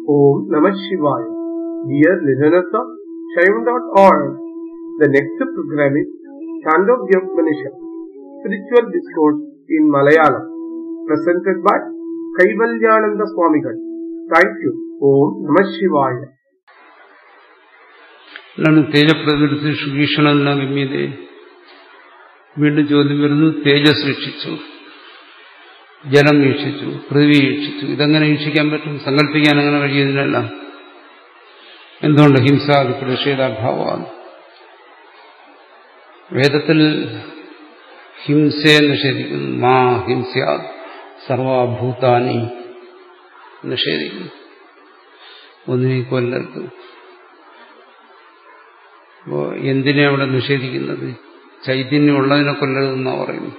Om Namah Shivaya. Dear listeners of Shaivan.org, the next program is Chandogya Upanishad, Spiritual Discourse in Malayalam, presented by Kaivalyananda Swamigal. Thank you. Om Namah Shivaya. അതാണ് തേജപ്രകൃതി സുഗീഷണ ഗമ്യതേ വീണ്ടും ചോദ്യം വരുന്നു തേജസ് വീക്ഷിച്ചു ജലം വീക്ഷിച്ചു പൃഥ്വി വീക്ഷിച്ചു ഇതെങ്ങനെ വീക്ഷിക്കാൻ പറ്റും സങ്കല്പിക്കാൻ അങ്ങനെ കഴിയുന്നതിനല്ല എന്തുകൊണ്ട് ഹിംസാദി പ്രതിഷേധാഭാവമാണ് വേദത്തിൽ ഹിംസയെ നിഷേധിക്കുന്നു മാ ഹിംസ്യാ സർവഭൂതാനി നിഷേധിക്കുന്നു ഒന്നിനെ കൊല്ലരുത് അപ്പോ എന്തിനെ അവിടെ നിഷേധിക്കുന്നത് ചൈതന്യമുള്ളതിനെ കൊല്ലരുതെന്നാ പറയുന്നു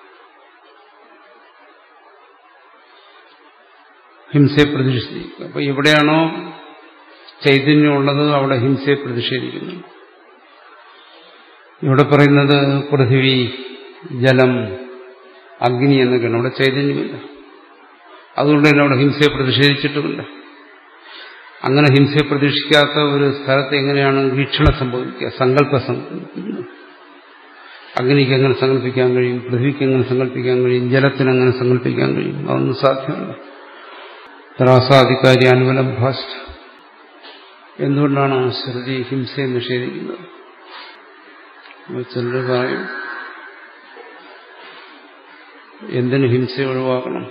ഹിംസയെ പ്രതിഷേധിക്കുക അപ്പൊ എവിടെയാണോ ചൈതന്യമുള്ളത് അവിടെ ഹിംസയെ പ്രതിഷേധിക്കുന്നു ഇവിടെ പറയുന്നത് പൃഥിവി ജലം അഗ്നി എന്നൊക്കെയാണ് അവിടെ ചൈതന്യമില്ല അതുകൊണ്ട് തന്നെ അവിടെ ഹിംസയെ പ്രതിഷേധിച്ചിട്ടുമില്ല അങ്ങനെ ഹിംസയെ പ്രതീക്ഷിക്കാത്ത ഒരു സ്ഥലത്ത് എങ്ങനെയാണ് വീക്ഷണം സംഭവിക്കുക സങ്കല്പം സംഭവിക്കുന്നത് അഗ്നിക്ക് എങ്ങനെ സങ്കല്പിക്കാൻ കഴിയും പൃഥ്വിക്ക് എങ്ങനെ സങ്കല്പിക്കാൻ കഴിയും ജലത്തിന് എങ്ങനെ സങ്കല്പിക്കാൻ കഴിയും അതൊന്നും സാധ്യമല്ല ത്രാസാധികാരി അനുവലംഭാഷ എന്തുകൊണ്ടാണ് ശ്രുതി ഹിംസയെ നിഷേധിക്കുന്നത് ചിലർ പറയും എന്തിന് ഹിംസ ഒഴിവാക്കണം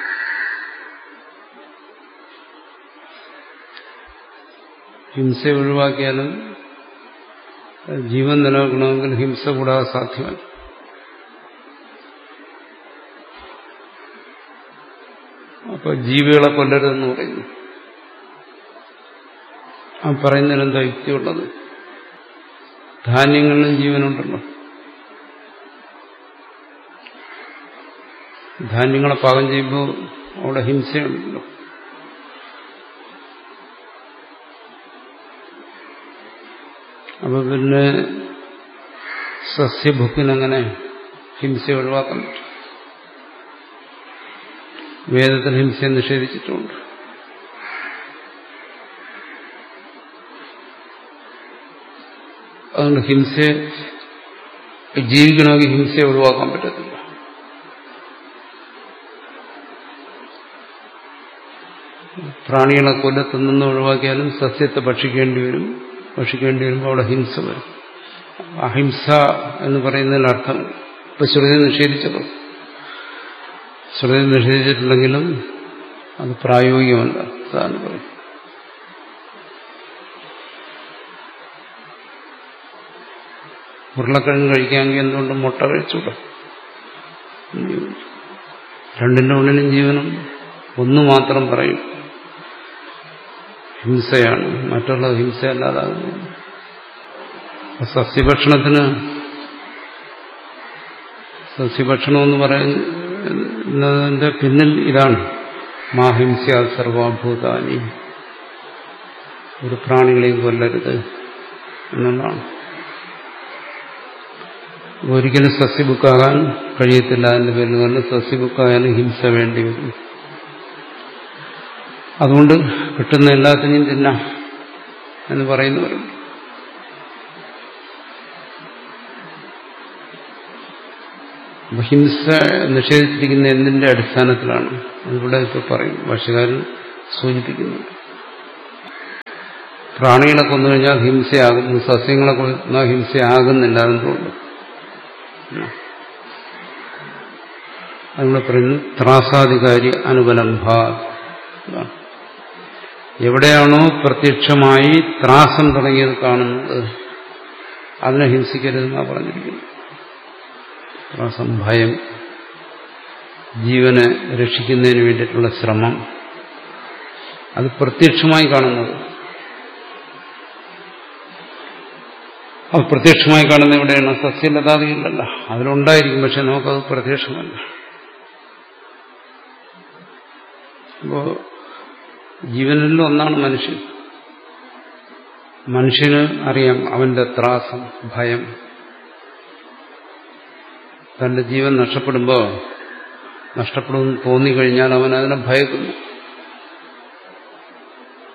ഹിംസ ഒഴിവാക്കിയാലും ജീവൻ നിലനിൽക്കണമെങ്കിൽ ഹിംസ കൂടാതെ സാധ്യമല്ല അപ്പൊ ജീവികളെ കൊല്ലരുതെന്ന് പറയുന്നു ആ പറയുന്നതിന് എന്താ യുക്തിയുള്ളത് ധാന്യങ്ങളിലും ജീവനുണ്ടല്ലോ ധാന്യങ്ങളെ പാകം ചെയ്യുമ്പോൾ അവിടെ ഹിംസയുണ്ടല്ലോ അപ്പൊ പിന്നെ സസ്യഭുക്കിനങ്ങനെ ഹിംസ ഒഴിവാക്കാൻ പറ്റും വേദത്തിൽ ഹിംസയെ നിഷേധിച്ചിട്ടുണ്ട് അതുകൊണ്ട് ഹിംസയെ ജീവിക്കണമെങ്കിൽ ഹിംസയെ ഒഴിവാക്കാൻ പറ്റത്തില്ല പ്രാണികളെ കൊല്ലത്തുനിന്ന് ഒഴിവാക്കിയാലും സസ്യത്തെ ഭക്ഷിക്കേണ്ടി വരും ഭക്ഷിക്കേണ്ടി വരുമ്പോൾ അവിടെ ഹിംസ വരും അഹിംസ എന്ന് പറയുന്നതിൽ അർത്ഥം ഇപ്പൊ ശ്രുതി നിഷേധിച്ചത് ശ്രുതി നിഷേധിച്ചിട്ടുണ്ടെങ്കിലും അത് പ്രായോഗികമല്ല അതാണ് പറയും ഉരുളക്കിഴങ്ങ് കഴിക്കാമെങ്കിൽ എന്തുകൊണ്ട് മുട്ട കഴിച്ചൂടാ രണ്ടിന്റെ ഉള്ളിലും ജീവനും ഒന്ന് മാത്രം പറയും ഹിംസയാണ് മറ്റുള്ള ഹിംസയല്ലാതാകുന്നു സസ്യഭക്ഷണത്തിന് സസ്യഭക്ഷണം എന്ന് പറയുന്നതിന്റെ പിന്നിൽ ഇതാണ് മാഹിംസ സർവാഭൂതാനി ഒരു പ്രാണികളെയും കൊല്ലരുത് എന്നുള്ളതാണ് ഒരിക്കലും സസ്യബുക്കാകാൻ കഴിയത്തില്ല അതിന്റെ പേരിൽ കാരണം സസ്യബുക്കായാലും ഹിംസ വേണ്ടി വരും അതുകൊണ്ട് കിട്ടുന്ന എല്ലാത്തിനെയും തിന്നാം എന്ന് പറയുന്നവരുണ്ട് ഹിംസ നിഷേധിച്ചിരിക്കുന്ന എന്തിന്റെ അടിസ്ഥാനത്തിലാണ് അതിവിടെ ഇപ്പൊ പറയും ഭാഷകാരൻ സൂചിപ്പിക്കുന്നുണ്ട് പ്രാണികളെ കൊന്നു കഴിഞ്ഞാൽ ഹിംസയാകുന്നു സസ്യങ്ങളെ കൊന്നാൽ ഹിംസയാകുന്നില്ല എന്തുകൊണ്ട് അതിവിടെ പറയുന്നു ത്രാസാധികാരി അനുബലംഭ എവിടെയാണോ പ്രത്യക്ഷമായി ത്രാസം തുടങ്ങിയത് കാണുന്നത് അതിനെ ഹിംസിക്കരുതെന്നാണ് പറഞ്ഞിരിക്കുന്നത് ത്രാസം ഭയം ജീവനെ രക്ഷിക്കുന്നതിന് വേണ്ടിയിട്ടുള്ള ശ്രമം അത് പ്രത്യക്ഷമായി കാണുന്നത് അത് പ്രത്യക്ഷമായി കാണുന്ന എവിടെയാണ് സസ്യലതാദികളിലല്ല അതിലുണ്ടായിരിക്കും പക്ഷെ നമുക്കത് പ്രത്യക്ഷമല്ല അപ്പോ ജീവനിലും ഒന്നാണ് മനുഷ്യൻ മനുഷ്യന് അറിയാം അവന്റെ ത്രാസം ഭയം തന്റെ ജീവൻ നഷ്ടപ്പെടുമ്പോൾ നഷ്ടപ്പെടുമെന്ന് തോന്നിക്കഴിഞ്ഞാൽ അവൻ അതിനെ ഭയക്കുന്നു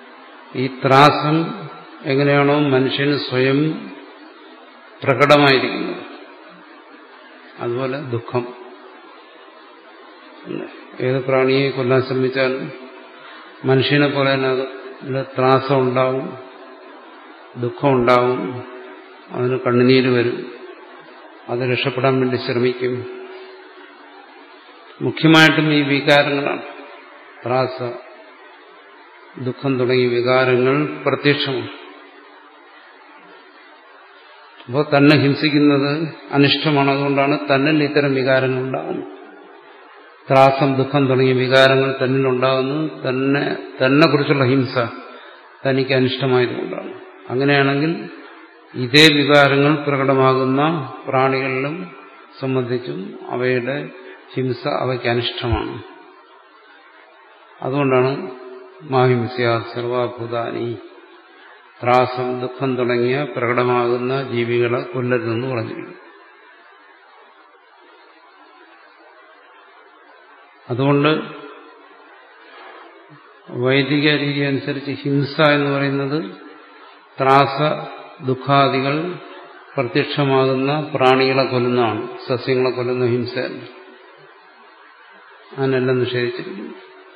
ഈ ത്രാസം എങ്ങനെയാണോ മനുഷ്യന് സ്വയം പ്രകടമായിരിക്കുന്നത് അതുപോലെ ദുഃഖം ഏത് പ്രാണിയെ കൊല്ലാൻ ശ്രമിച്ചാലും മനുഷ്യനെ പോലെ തന്നെ അത് ത്രാസം ഉണ്ടാവും ദുഃഖം ഉണ്ടാവും അതിന് കണ്ണുനീര് വരും അത് രക്ഷപ്പെടാൻ വേണ്ടി ശ്രമിക്കും മുഖ്യമായിട്ടും ഈ വികാരങ്ങളാണ് ത്രാസ ദുഃഖം തുടങ്ങിയ വികാരങ്ങൾ പ്രത്യക്ഷമാണ് അപ്പോൾ തന്നെ ഹിംസിക്കുന്നത് അനിഷ്ടമാണ് അതുകൊണ്ടാണ് തന്നിൽ ഇത്തരം വികാരങ്ങൾ ഉണ്ടാകുന്നത് ത്രാസം ദുഃഖം തുടങ്ങിയ വികാരങ്ങൾ തന്നിലുണ്ടാകുന്നു തന്നെ തന്നെ കുറിച്ചുള്ള ഹിംസ തനിക്ക് അനിഷ്ടമായതുകൊണ്ടാണ് അങ്ങനെയാണെങ്കിൽ ഇതേ വികാരങ്ങൾ പ്രകടമാകുന്ന പ്രാണികളിലും സംബന്ധിച്ചും അവയുടെ ഹിംസ അവയ്ക്ക് അനിഷ്ടമാണ് അതുകൊണ്ടാണ് മാഹിംസ്യ സർവാഭൂതാനി ത്രാസം ദുഃഖം തുടങ്ങിയ പ്രകടമാകുന്ന ജീവികളെ കൊല്ലരുതെന്ന് പറഞ്ഞിരിക്കുന്നു അതുകൊണ്ട് വൈദിക രീതി അനുസരിച്ച് ഹിംസ എന്ന് പറയുന്നത് ത്രാസ ദുഃഖാദികൾ പ്രത്യക്ഷമാകുന്ന പ്രാണികളെ കൊല്ലുന്നതാണ് സസ്യങ്ങളെ കൊല്ലുന്ന ഹിംസയല്ല അതിനെല്ലാം നിഷേധിച്ചിരിക്കുന്നു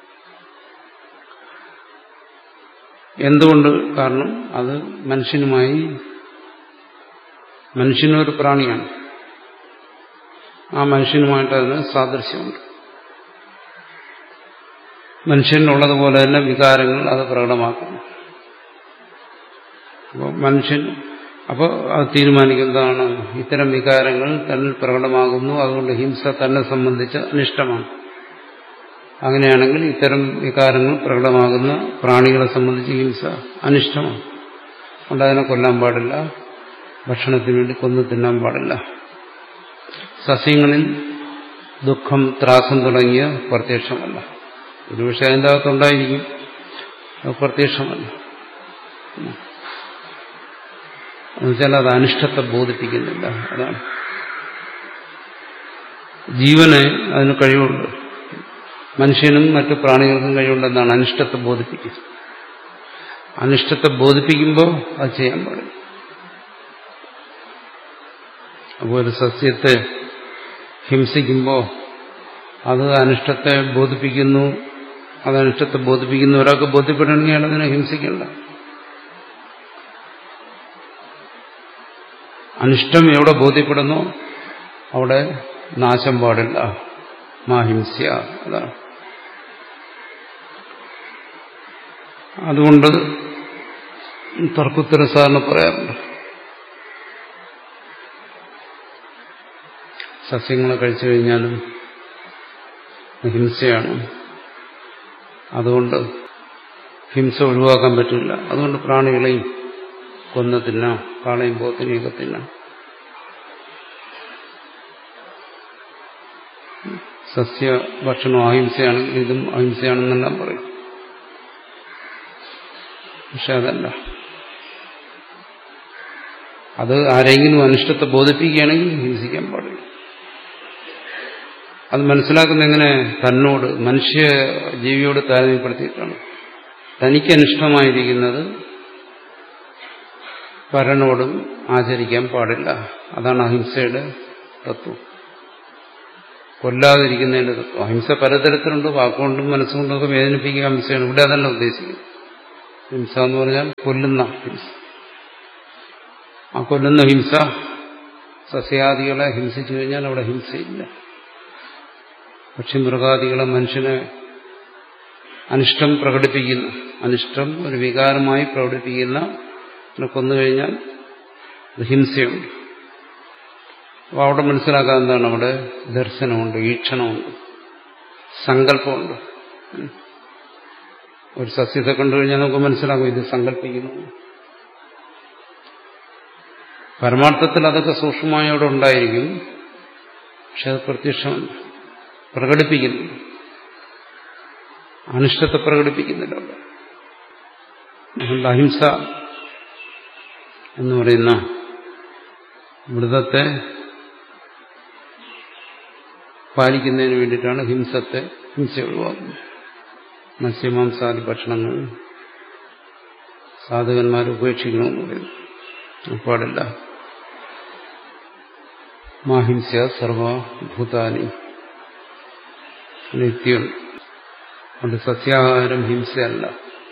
എന്തുകൊണ്ട് കാരണം അത് മനുഷ്യനുമായി മനുഷ്യനൊരു പ്രാണിയാണ് ആ മനുഷ്യനുമായിട്ട് അതിന് സാദൃശ്യമുണ്ട് മനുഷ്യനുള്ളതുപോലെ തന്നെ വികാരങ്ങൾ അത് പ്രകടമാക്കുന്നു അപ്പോൾ മനുഷ്യൻ അപ്പോൾ അത് തീരുമാനിക്കുന്നതാണ് ഇത്തരം വികാരങ്ങൾ തന്നിൽ പ്രകടമാകുന്നു അതുകൊണ്ട് ഹിംസ തന്നെ സംബന്ധിച്ച് അനിഷ്ടമാണ് അങ്ങനെയാണെങ്കിൽ ഇത്തരം വികാരങ്ങൾ പ്രകടമാകുന്ന പ്രാണികളെ സംബന്ധിച്ച് ഹിംസ അനിഷ്ടമാണ് അതുകൊണ്ട് അതിനെ കൊല്ലാൻ പാടില്ല ഭക്ഷണത്തിന് വേണ്ടി കൊന്നു തിന്നാൻ പാടില്ല സസ്യങ്ങളിൽ ദുഃഖം ത്രാസം തുടങ്ങിയ പ്രത്യക്ഷമല്ല ഒരുപക്ഷെ അതിൻ്റെ അകത്തുണ്ടായിരിക്കും അത് പ്രത്യക്ഷമല്ല എന്നുവെച്ചാൽ അത് അനിഷ്ടത്തെ ബോധിപ്പിക്കുന്നില്ല അതാണ് ജീവന് അതിന് കഴിവുണ്ട് മനുഷ്യനും മറ്റു പ്രാണികൾക്കും കഴിവുണ്ടെന്നാണ് അനിഷ്ടത്തെ ബോധിപ്പിക്കുന്നത് അനിഷ്ടത്തെ ബോധിപ്പിക്കുമ്പോൾ അത് ചെയ്യാൻ പാടില്ല അപ്പോൾ ഒരു സസ്യത്തെ ഹിംസിക്കുമ്പോൾ അത് അനിഷ്ടത്തെ ബോധിപ്പിക്കുന്നു അത് അനിഷ്ടത്തെ ബോധിപ്പിക്കുന്ന ഒരാൾക്ക് ബോധ്യപ്പെടണമെങ്കിൽ അയാൾ അതിനെ ഹിംസിക്കണ്ട അനിഷ്ടം എവിടെ ബോധ്യപ്പെടുന്നു അവിടെ നാശം പാടില്ല മാഹിംസ്യ അതാണ് അതുകൊണ്ട് തർക്കുത്തര സാറിന് പറയാറുണ്ട് സസ്യങ്ങളെ കഴിച്ചു കഴിഞ്ഞാലും ഹിംസയാണ് അതുകൊണ്ട് ഹിംസ ഒഴിവാക്കാൻ പറ്റില്ല അതുകൊണ്ട് പ്രാണികളെയും കൊന്നു തിന്നാം കാളയും പോത്തിനെയൊക്കെ തിന്നാം സസ്യ ഭക്ഷണം അഹിംസയാണെങ്കിൽ ഇതും അഹിംസയാണെന്നെല്ലാം പറയും പക്ഷെ അതല്ല അത് ആരെങ്കിലും അനിഷ്ടത്തെ ബോധിപ്പിക്കുകയാണെങ്കിൽ ഹിംസിക്കാൻ പാടില്ല അത് മനസ്സിലാക്കുന്ന എങ്ങനെ തന്നോട് മനുഷ്യ ജീവിയോട് താരതമ്യപ്പെടുത്തിയിട്ടാണ് തനിക്ക് അനിഷ്ടമായിരിക്കുന്നത് പരനോടും ആചരിക്കാൻ പാടില്ല അതാണ് അഹിംസയുടെ തത്വം കൊല്ലാതിരിക്കുന്നതിന്റെ തത്വം അഹിംസ പലതരത്തിലുണ്ട് വാക്കുകൊണ്ടും മനസ്സുകൊണ്ടും ഒക്കെ വേദനിപ്പിക്കുക അഹിംസയാണ് ഇവിടെ അതല്ല ഉദ്ദേശിക്കുന്നത് ഹിംസ എന്ന് പറഞ്ഞാൽ കൊല്ലുന്ന ഹിംസ ആ കൊല്ലുന്ന ഹിംസ സസ്യാദികളെ ഹിംസിച്ചു കഴിഞ്ഞാൽ അവിടെ ഹിംസയില്ല പക്ഷിമൃഗാദികളെ മനുഷ്യനെ അനിഷ്ടം പ്രകടിപ്പിക്കുന്ന അനിഷ്ടം ഒരു വികാരമായി പ്രകടിപ്പിക്കുന്ന കൊന്നുകഴിഞ്ഞാൽ അത് ഹിംസയുണ്ട് അപ്പോൾ അവിടെ മനസ്സിലാക്കാൻ എന്താണ് അവിടെ ദർശനമുണ്ട് വീക്ഷണമുണ്ട് സങ്കല്പമുണ്ട് ഒരു സസ്യത്തെ കണ്ടു കഴിഞ്ഞാൽ നമുക്ക് മനസ്സിലാകും ഇത് സങ്കല്പിക്കുന്നു പരമാർത്ഥത്തിൽ അതൊക്കെ സൂക്ഷ്മമായി അവിടെ ഉണ്ടായിരിക്കും പക്ഷെ അത് പ്രത്യക്ഷമല്ല പ്രകടിപ്പിക്കുന്നു അനിഷ്ടത്തെ പ്രകടിപ്പിക്കുന്നില്ല അവിടെ അതുകൊണ്ട് അഹിംസ എന്ന് പറയുന്ന മൃതത്തെ പാലിക്കുന്നതിന് വേണ്ടിയിട്ടാണ് ഹിംസത്തെ ഹിംസ ഒഴിവാക്കുന്നത് മത്സ്യമാംസാദി ഭക്ഷണങ്ങൾ സാധകന്മാർ ഉപേക്ഷിക്കണമെന്ന് പറയുന്നു പാടില്ല മാഹിംസ്യ സർവഭൂതാനി നിത്യമുണ്ട് അതുകൊണ്ട് സസ്യാഹാരം ഹിംസയല്ല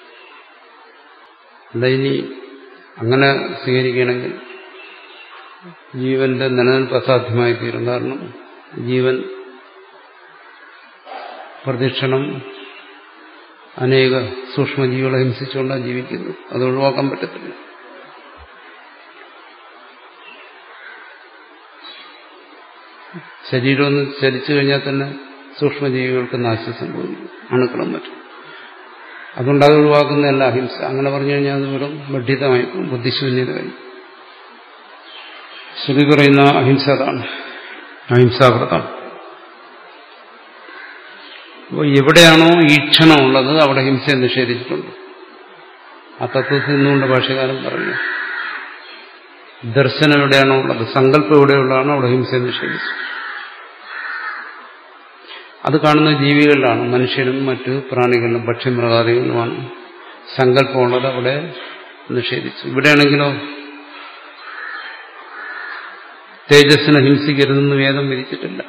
അല്ല ഇനി അങ്ങനെ സ്വീകരിക്കുകയാണെങ്കിൽ ജീവന്റെ നിലനിൽപ്പ് അസാധ്യമായി തീരും കാരണം ജീവൻ പ്രദക്ഷിണം അനേക സൂക്ഷ്മജീവികളെ ഹിംസിച്ചുകൊണ്ടാണ് ജീവിക്കുന്നത് അത് ഒഴിവാക്കാൻ പറ്റത്തില്ല ശരീരം ഒന്ന് ചലിച്ചു കഴിഞ്ഞാൽ തന്നെ സൂക്ഷ്മജീവികൾക്ക് നാശം സംഭവിക്കും അണുക്കളും മറ്റും അതുകൊണ്ട് അത് ഒഴിവാക്കുന്നതല്ല അഹിംസ അങ്ങനെ പറഞ്ഞു കഴിഞ്ഞാൽ അത് വെറും ബഡ്ഢിതമായി ബുദ്ധിശൂന്യതയായി ശ്രുതി പറയുന്ന അഹിംസ അതാണ് അഹിംസാവ്രതം അപ്പോൾ എവിടെയാണോ ഈക്ഷണമുള്ളത് അവിടെ ഹിംസയെ നിഷേധിച്ചിട്ടുണ്ട് ആ തത്വത്തിൽ നിന്നുകൊണ്ട് ഭാഷകാരൻ പറഞ്ഞു ദർശനം എവിടെയാണോ ഉള്ളത് സങ്കല്പം എവിടെയുള്ളതാണോ അവിടെ ഹിംസയെ നിഷേധിച്ചു അത് കാണുന്ന ജീവികളിലാണ് മനുഷ്യനും മറ്റു പ്രാണികളിലും പക്ഷിമൃഗാദികളുമാണ് സങ്കല്പമുള്ളത് അവിടെ നിഷേധിച്ചു ഇവിടെയാണെങ്കിലോ തേജസ്സിനെ ഹിംസിക്കരുതെന്ന് വേദം വിധിച്ചിട്ടില്ല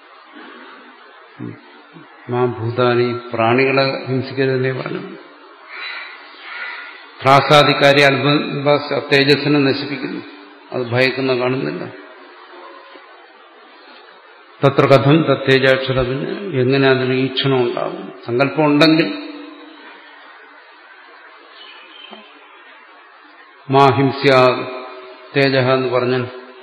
മാ ഭൂതാനി പ്രാണികളെ ഹിംസിക്കരുതെന്നേ പറഞ്ഞു പ്രാസാദിക്കാരി അത്ഭുത തേജസ്സിനെ നശിപ്പിക്കുന്നു അത് ഭയക്കുന്ന കാണുന്നില്ല തത്ര കഥം തത്തേജാക്ഷരത്തിന് എങ്ങനെ അതിന് ഈക്ഷണം ഉണ്ടാകും സങ്കല്പം ഉണ്ടെങ്കിൽ മാ ഹിംസ്യ തേജ എന്ന് പറഞ്ഞാൽ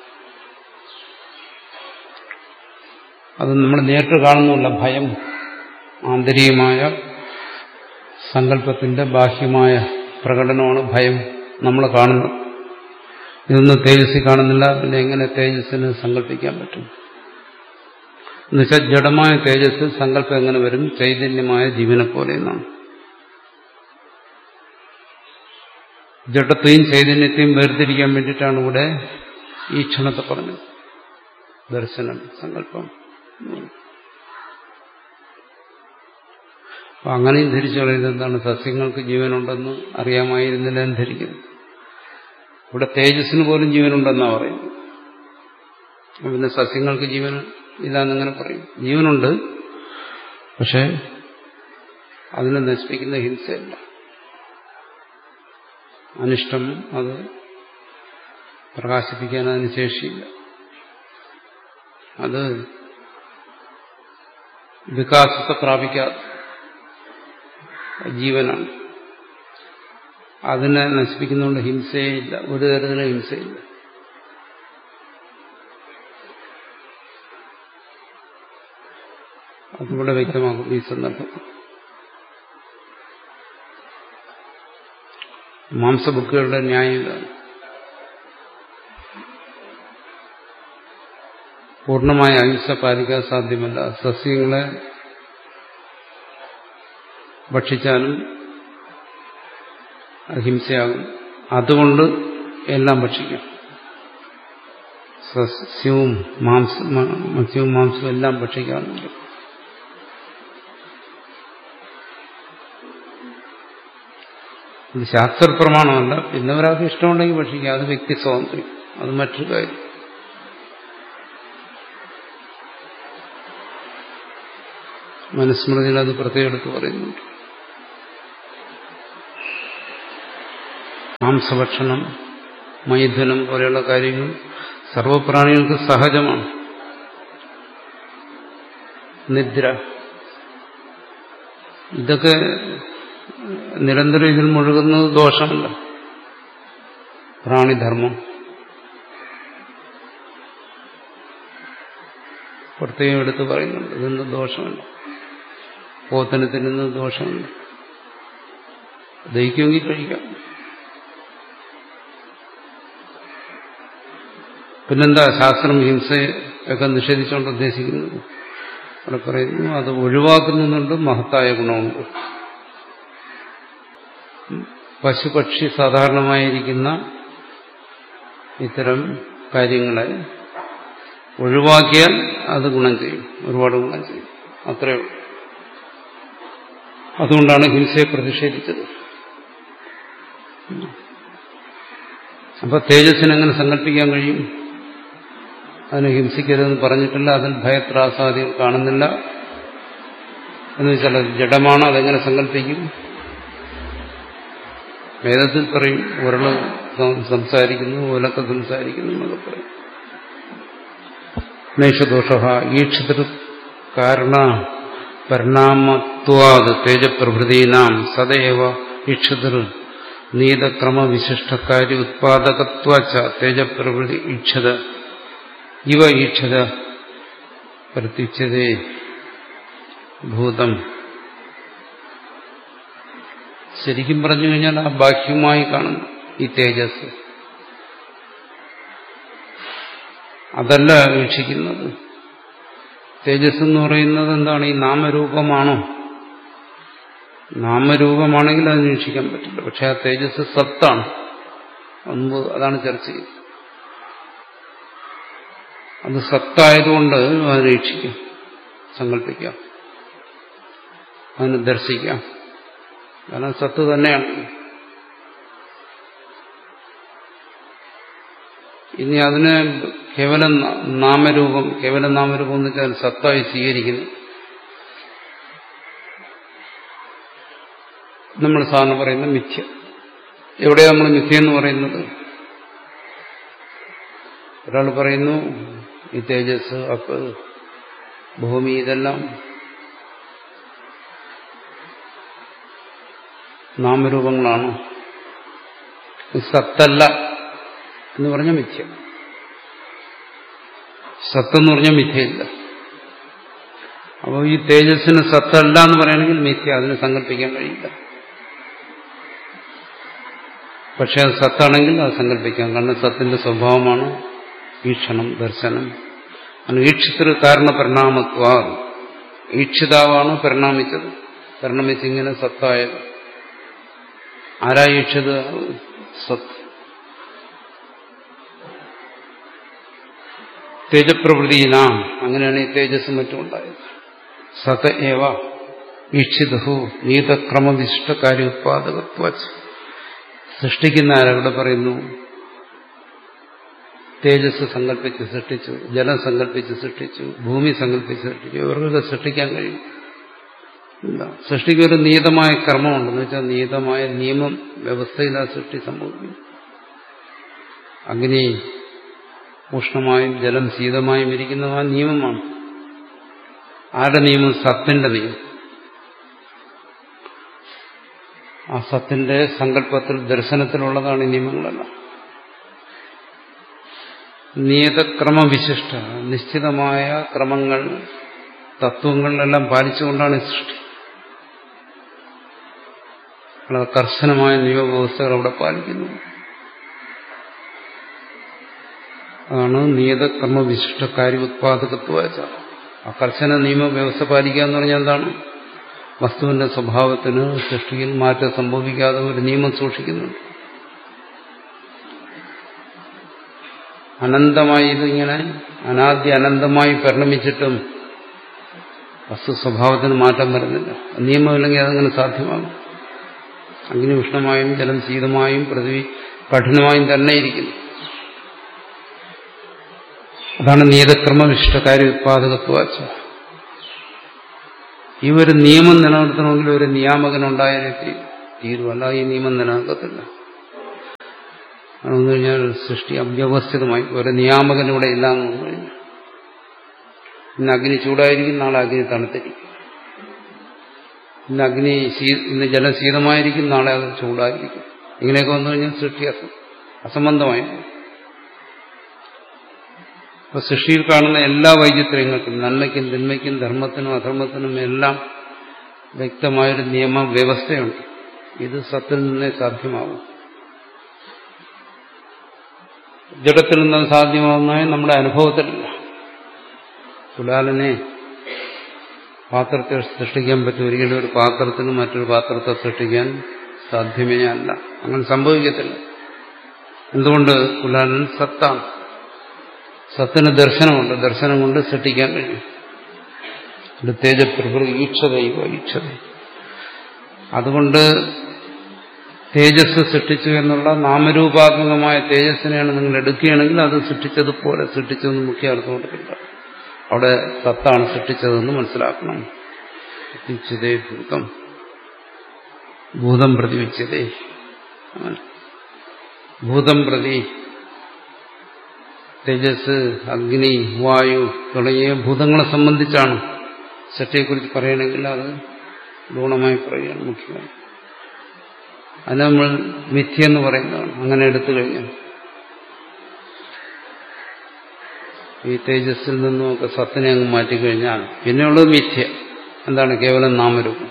അത് നമ്മൾ നേരിട്ട് കാണുന്നില്ല ഭയം ആന്തരികമായ സങ്കല്പത്തിന്റെ ബാഹ്യമായ പ്രകടനമാണ് ഭയം നമ്മൾ കാണുന്നത് ഇതൊന്നും തേജസ്സിൽ കാണുന്നില്ല പിന്നെ എങ്ങനെ തേജസ്സിന് സങ്കല്പിക്കാൻ പറ്റും എന്നുവെച്ചാൽ ജഡമായ തേജസ് സങ്കല്പം എങ്ങനെ വരും ചൈതന്യമായ ജീവനെ പോലെ എന്നാണ് ജഡത്തെയും ചൈതന്യത്തെയും വേർതിരിക്കാൻ വേണ്ടിയിട്ടാണ് ഇവിടെ ഈ ക്ഷണത്തെ പറഞ്ഞത് ദർശനം സങ്കല്പം അപ്പൊ അങ്ങനെയും ധരിച്ചു കളയുന്നത് എന്താണ് സസ്യങ്ങൾക്ക് ജീവനുണ്ടെന്ന് അറിയാമായിരുന്നില്ല എന്ന് ധരിക്കുന്നു ഇവിടെ തേജസ്സിന് പോലും ജീവനുണ്ടെന്നാണ് പറയുന്നത് പിന്നെ സസ്യങ്ങൾക്ക് ജീവൻ ഇല്ലാന്നിങ്ങനെ പറയും ജീവനുണ്ട് പക്ഷെ അതിനെ നശിപ്പിക്കുന്ന ഹിംസയല്ല അനിഷ്ടം അത് പ്രകാശിപ്പിക്കാൻ അതിന് ശേഷിയില്ല അത് വികാസത്തെ പ്രാപിക്കാതെ ജീവനാണ് അതിനെ നശിപ്പിക്കുന്നതുകൊണ്ട് ഹിംസയില്ല ഒരു തരത്തിലും ഹിംസയില്ല അതിവിടെ വ്യക്തമാക്കും ഈ സന്ദർഭം മാംസബുക്കുകളുടെ ന്യായം ഇതാണ് പൂർണ്ണമായ അഹിംസ പാലിക്കാൻ സാധ്യമല്ല സസ്യങ്ങളെ ഭക്ഷിച്ചാലും അഹിംസയാകും അതുകൊണ്ട് എല്ലാം ഭക്ഷിക്കും സസ്യവും മാംസം മത്സ്യവും മാംസവും എല്ലാം ഭക്ഷിക്കാറുണ്ട് ഇത് ശാസ്ത്രപ്രമാണമല്ല പിന്നെ ഒരാൾക്ക് ഇഷ്ടമുണ്ടെങ്കിൽ ഭക്ഷിക്കുക അത് വ്യക്തി സ്വാതന്ത്ര്യം അത് മറ്റൊരു കാര്യം മനുസ്മൃതിയിൽ അത് പ്രത്യേകം എടുത്ത് പറയുന്നുണ്ട് മാംസഭക്ഷണം മൈഥുനം പോലെയുള്ള കാര്യങ്ങൾ സർവപ്രാണികൾക്ക് സഹജമാണ് നിദ്ര ഇതൊക്കെ നിരന്തരം ഇതിൽ മുഴുകുന്നത് ദോഷമല്ല പ്രാണിധർമ്മം പ്രത്യേകം എടുത്ത് പറയുന്നുണ്ട് ഇതൊന്നും ദോഷമല്ല പോത്തിന് തിന്നുന്നത് ദോഷമല്ല ദഹിക്കുമെങ്കിൽ കഴിക്കാം പിന്നെന്താ ശാസ്ത്രം ഹിംസയൊക്കെ നിഷേധിച്ചുകൊണ്ട് ഉദ്ദേശിക്കുന്നത് അവിടെ പറയുന്നു അത് ഒഴിവാക്കുന്നതുകൊണ്ട് മഹത്തായ ഗുണമുണ്ട് പശുപക്ഷി സാധാരണമായിരിക്കുന്ന ഇത്തരം കാര്യങ്ങളെ ഒഴിവാക്കിയാൽ അത് ഗുണം ചെയ്യും ഒരുപാട് ഗുണം ചെയ്യും അത്രയേ ഉള്ളൂ അതുകൊണ്ടാണ് ഹിംസയെ പ്രതിഷേധിച്ചത് അപ്പൊ തേജസ്സിനെ എങ്ങനെ സങ്കല്പിക്കാൻ കഴിയും അതിനെ ഹിംസിക്കരുതെന്ന് പറഞ്ഞിട്ടില്ല അതിൽ ഭയത്രാസാദികൾ കാണുന്നില്ല എന്ന് വെച്ചാൽ അത് ജഡമാണ് അതെങ്ങനെ സങ്കല്പിക്കും വേദത്തിൽ പറയും ഉരുള് സംസാരിക്കുന്നു ഓലക്ക സംസാരിക്കുന്നു എന്നൊക്കെ പറയും നൈഷദോഷ ഈക്ഷതൃ കാരണ പരിണാമത്വാത് തേജപ്രഭൃതീനാം സദൈവ ഈക്ഷതൃ നീതക്രമവിശിഷ്ടകാര്യ ഉത്പാദകത്വച്ച തേജപ്രഭൃതി ഈക്ഷത ഇവ ഈക്ഷത പ്രത്യുച്ചതേ ഭൂതം ശരിക്കും പറഞ്ഞു കഴിഞ്ഞാൽ ആ ബാഹ്യമായി കാണുന്നു ഈ തേജസ് അതല്ല വീക്ഷിക്കുന്നത് തേജസ് എന്ന് പറയുന്നത് എന്താണ് ഈ നാമരൂപമാണോ നാമരൂപമാണെങ്കിൽ അത് വീക്ഷിക്കാൻ പറ്റില്ല പക്ഷെ ആ തേജസ് സത്താണ് മുമ്പ് അതാണ് ചർച്ച ചെയ്തത് അത് സത്തായതുകൊണ്ട് അത് വീക്ഷിക്കാം സങ്കല്പിക്കാം അതിന് ദർശിക്കാം കാരണം സത്ത് തന്നെയാണ് ഇനി അതിന് കേവലം നാമരൂപം കേവലം നാമരൂപം എന്ന് വെച്ചാൽ സത്തായി സ്വീകരിക്കുന്നു നമ്മൾ സാധാരണ പറയുന്ന മിഥ്യ എവിടെയാണ് നമ്മൾ മിഥ്യ എന്ന് പറയുന്നത് ഒരാൾ പറയുന്നു ഈ തേജസ് അപ്പ് ഭൂമി ഇതെല്ലാം നാമരൂപങ്ങളാണ് സത്തല്ല എന്ന് പറഞ്ഞ മിഥ്യ സത്തെന്ന് പറഞ്ഞാൽ മിഥ്യയില്ല അപ്പോൾ ഈ തേജസ്സിന് സത്തല്ല എന്ന് പറയണമെങ്കിൽ മിഥ്യ അതിനെ സങ്കല്പിക്കാൻ കഴിയില്ല പക്ഷെ അത് സത്താണെങ്കിൽ അത് സങ്കല്പിക്കാം കാരണം സത്തിന്റെ സ്വഭാവമാണ് ഈക്ഷണം ദർശനം ഈക്ഷിതൃ കാരണ പരിണാമത്വ ഈക്ഷിതാവാണ് പരിണാമിച്ചത് പരിണമിച്ചിങ്ങനെ സത്തായത് ആരാ ഈക്ഷിത് സത്ത് തേജപ്രവൃത്തിനാം അങ്ങനെയാണ് ഈ തേജസ്സും മറ്റും ഉണ്ടായത് സത ഏവ ഈക്ഷിതഹു നീതക്രമവിശിഷ്ട കാര്യോത്പാദകത്വ സൃഷ്ടിക്കുന്ന ആരവിടെ പറയുന്നു തേജസ് സങ്കല്പിച്ച് സൃഷ്ടിച്ചു ജലം സങ്കല്പിച്ച് സൃഷ്ടിച്ചു ഭൂമി സങ്കല്പിച്ച് സൃഷ്ടിച്ചു ഇവർക്കൊക്കെ സൃഷ്ടിക്കാൻ കഴിയും ഇല്ല സൃഷ്ടിക്ക് ഒരു നിയതമായ കർമ്മമുണ്ടെന്ന് വെച്ചാൽ നിയതമായ നിയമം വ്യവസ്ഥയിൽ ആ സൃഷ്ടി സംഭവിക്കുന്നു അഗ്നി ഉഷ്ണമായും ജലം ശീതമായും ഇരിക്കുന്ന ആ നിയമമാണ് ആരുടെ നിയമം സത്തിന്റെ നിയമം ആ സത്തിന്റെ സങ്കല്പത്തിൽ ദർശനത്തിലുള്ളതാണ് ഈ നിയമങ്ങളെല്ലാം നിയതക്രമവിശിഷ്ട നിശ്ചിതമായ ക്രമങ്ങൾ തത്വങ്ങളിലെല്ലാം പാലിച്ചുകൊണ്ടാണ് ഈ സൃഷ്ടി വളരെ കർശനമായ നിയമവ്യവസ്ഥകൾ അവിടെ പാലിക്കുന്നു അതാണ് നിയതക്രമവിശിഷ്ട കാര്യ ഉത്പാദകത്വ ആ കർശന നിയമവ്യവസ്ഥ പാലിക്കുക എന്ന് പറഞ്ഞാൽ എന്താണ് വസ്തുവിന്റെ സ്വഭാവത്തിന് സൃഷ്ടിയിൽ മാറ്റം സംഭവിക്കാതെ ഒരു നിയമം സൂക്ഷിക്കുന്നുണ്ട് അനന്തമായി ഇതിങ്ങനെ അനാദ്യ അനന്തമായി പരിണമിച്ചിട്ടും വസ്തു സ്വഭാവത്തിന് മാറ്റം വരുന്നില്ല നിയമമില്ലെങ്കിൽ അതങ്ങനെ സാധ്യമാകും അഗ്നി ഉഷ്ണമായും ജലം ശീതമായും പൃഥ്വി കഠിനമായും തന്നെ ഇരിക്കുന്നു അതാണ് നിയതക്രമവിശിഷ്ട കാര്യ ഉത്പാദകത്വാച്ച ഈ ഒരു നിയമം നിലനിർത്തണമെങ്കിൽ ഒരു നിയാമകനുണ്ടായാലേ തീരും അല്ല ഈ നിയമം നിലനിർത്തത്തില്ല അതെന്ന് കഴിഞ്ഞാൽ സൃഷ്ടി അവ്യവസ്ഥിതമായി ഒരു നിയാമകനിവിടെ ഇല്ലാന്ന് വന്നു കഴിഞ്ഞാൽ ഇന്ന് അഗ്നി ചൂടായിരിക്കും നാളെ അഗ്നി തണുത്തിരിക്കും ഇന്ന് അഗ്നി ഇന്ന് ജലം ശീതമായിരിക്കും നാളെ അത് ചൂടായിരിക്കും ഇങ്ങനെയൊക്കെ വന്നു കഴിഞ്ഞാൽ സൃഷ്ടി അസംബന്ധമായി അപ്പൊ സൃഷ്ടിയിൽ കാണുന്ന എല്ലാ വൈചിത്ര്യങ്ങൾക്കും നന്മയ്ക്കും തിന്മയ്ക്കും ധർമ്മത്തിനും അധർമ്മത്തിനും എല്ലാം വ്യക്തമായൊരു നിയമവ്യവസ്ഥയുണ്ട് ഇത് സത്തിൽ നിന്നേ സാധ്യമാകും ജഡത്തിൽ നിന്ന് സാധ്യമാകുന്നതായി നമ്മുടെ അനുഭവത്തിലില്ല കുലാലിനെ പാത്രത്തെ സൃഷ്ടിക്കാൻ പറ്റും ഒരിക്കലും ഒരു പാത്രത്തിന് മറ്റൊരു പാത്രത്തെ സൃഷ്ടിക്കാൻ സാധ്യമേ അല്ല അങ്ങനെ സംഭവിക്കത്തില്ല എന്തുകൊണ്ട് കുലാലൻ സത്താണ് സത്തിന് ദർശനമുണ്ട് ദർശനം കൊണ്ട് സൃഷ്ടിക്കാൻ കഴിയും ഇത് തേജപ്രകൃതി ഈക്ഷതൈവ ഈക്ഷത അതുകൊണ്ട് തേജസ് സൃഷ്ടിച്ചു എന്നുള്ള നാമരൂപാത്മകമായ തേജസ്സിനെയാണ് നിങ്ങൾ എടുക്കുകയാണെങ്കിൽ അത് സൃഷ്ടിച്ചതുപോലെ സൃഷ്ടിച്ചതെന്ന് മുഖ്യ അർത്ഥം കൊടുക്കില്ല അവിടെ സത്താണ് സൃഷ്ടിച്ചതെന്ന് മനസ്സിലാക്കണം വിച്ഛതേ ഭൂതം ഭൂതം പ്രതി വിച്ഛതേ ഭൂതം പ്രതി തേജസ് അഗ്നി വായു തുടങ്ങിയ ഭൂതങ്ങളെ സംബന്ധിച്ചാണ് സൃഷ്ടിയെക്കുറിച്ച് പറയണമെങ്കിൽ അത് ഗുണമായി പറയുകയാണ് മുഖ്യമായി അത് നമ്മൾ മിഥ്യ എന്ന് പറയുന്നതാണ് അങ്ങനെ എടുത്തു കഴിഞ്ഞാൽ ഈ തേജസ്സിൽ നിന്നുമൊക്കെ സത്തിനെ അങ്ങ് മാറ്റിക്കഴിഞ്ഞാൽ പിന്നെയുള്ളത് മിഥ്യ എന്താണ് കേവലം നാമരൂപം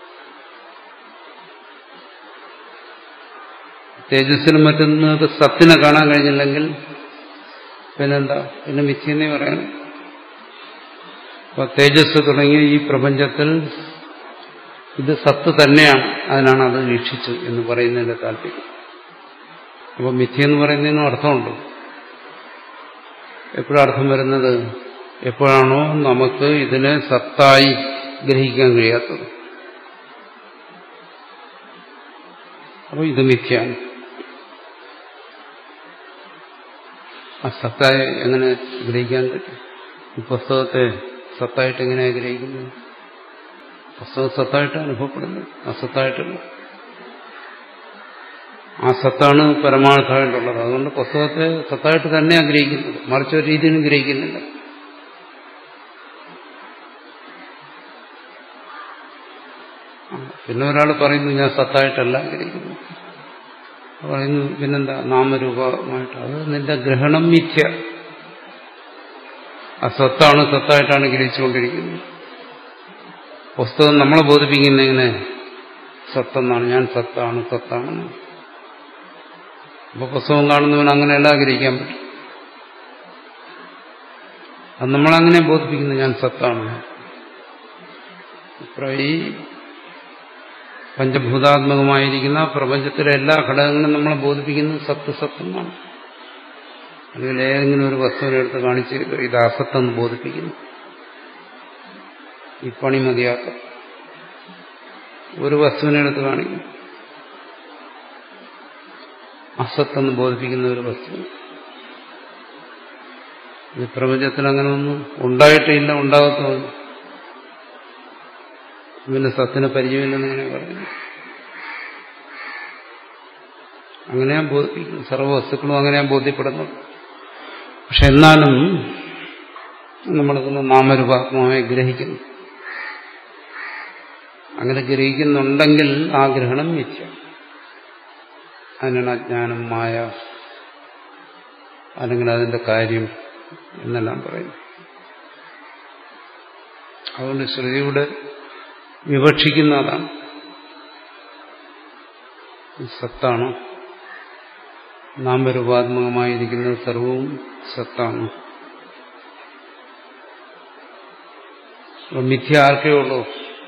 തേജസ്സിനും മറ്റൊന്നൊക്കെ സത്തിനെ കാണാൻ കഴിഞ്ഞില്ലെങ്കിൽ പിന്നെന്താ പിന്നെ മിഥ്യെന്നേ പറയണം അപ്പൊ തേജസ് തുടങ്ങിയ ഈ പ്രപഞ്ചത്തിൽ ഇത് സത്ത് തന്നെയാണ് അതിനാണ് അത് വീക്ഷിച്ചു എന്ന് പറയുന്നതിന്റെ താല്പര്യം അപ്പൊ മിഥ്യ എന്ന് പറയുന്നതിനും അർത്ഥമുണ്ട് എപ്പോഴാണ് അർത്ഥം വരുന്നത് എപ്പോഴാണോ നമുക്ക് ഇതിനെ സത്തായി ഗ്രഹിക്കാൻ കഴിയാത്തത് അപ്പോൾ ഇത് മിഥ്യയാണ് ആ സത്തായി എങ്ങനെ ഗ്രഹിക്കാൻ പറ്റും ഈ പുസ്തകത്തെ സത്തായിട്ട് എങ്ങനെയാണ് ഗ്രഹിക്കുന്നത് പുസ്തകം സത്തായിട്ട് അനുഭവപ്പെടുന്നത് അസത്തായിട്ടല്ല ആ സത്താണ് പരമാർത്ഥമായിട്ടുള്ളത് അതുകൊണ്ട് പുസ്തകത്തെ സത്തായിട്ട് തന്നെ ആഗ്രഹിക്കുന്നത് മറിച്ച് ഒരു രീതിയിലും ഗ്രഹിക്കുന്നില്ല പിന്നെ ഒരാൾ പറയുന്നു ഞാൻ സത്തായിട്ടല്ല ഗ്രഹിക്കുന്നു പറയുന്നു പിന്നെന്താ നാമരൂപമായിട്ട് അത് നിന്റെ ഗ്രഹണം മിഥ്യ ആ സത്താണ് സത്തായിട്ടാണ് ഗ്രഹിച്ചുകൊണ്ടിരിക്കുന്നത് പുസ്തകം നമ്മളെ ബോധിപ്പിക്കുന്ന എങ്ങനെ സത്തെന്നാണ് ഞാൻ സത്താണ് സത്താണെന്ന് അപ്പൊ പുസ്തകം കാണുന്നവൻ അങ്ങനെയല്ല ഗ്രഹിക്കാൻ പറ്റും അത് നമ്മളങ്ങനെ ബോധിപ്പിക്കുന്നു ഞാൻ സത്താണ് ഇപ്പം ഈ പഞ്ചഭൂതാത്മകമായിരിക്കുന്ന പ്രപഞ്ചത്തിലെ എല്ലാ ഘടകങ്ങളും നമ്മളെ ബോധിപ്പിക്കുന്നത് സത്ത് സത്തെന്നാണ് അല്ലെങ്കിൽ ഏതെങ്കിലും ഒരു വസ്തുവിനെ എടുത്ത് കാണിച്ച് ഇത് അസത്തെന്ന് ബോധിപ്പിക്കുന്നു ഈ പണി മതിയാത്ത ഒരു വസ്തുവിനെ എടുത്ത് കാണിക്കും അസത്തെന്ന് ബോധിപ്പിക്കുന്ന ഒരു വസ്തു ഈ പ്രപഞ്ചത്തിൽ അങ്ങനെ ഒന്നും ഉണ്ടായിട്ടില്ല ഉണ്ടാകത്തുമില്ല പിന്നെ സത്തിനെ പരിചയമില്ലെന്ന് ഇങ്ങനെ പറയുന്നു അങ്ങനെയാ ബോധിപ്പിക്കുന്നു സർവ്വവസ്തുക്കളും അങ്ങനെയാ ബോധ്യപ്പെടുന്നത് പക്ഷെ എന്നാലും നമ്മളിതൊന്ന് നാമരൂപാത്മകമായി ഗ്രഹിക്കുന്നു അങ്ങനെ ഗ്രഹിക്കുന്നുണ്ടെങ്കിൽ ആ ഗ്രഹണം മിഥ്യ അതിനാണ് അജ്ഞാനം മായ അല്ലെങ്കിൽ അതിന്റെ കാര്യം എന്നെല്ലാം പറയുന്നു അതുകൊണ്ട് ശ്രുതിയുടെ വിവക്ഷിക്കുന്ന അതാണ് സത്താണ് നാമരൂപാത്മകമായിരിക്കുന്ന സർവവും സത്താണ് മിഥ്യ ആർക്കേ ഉള്ളൂ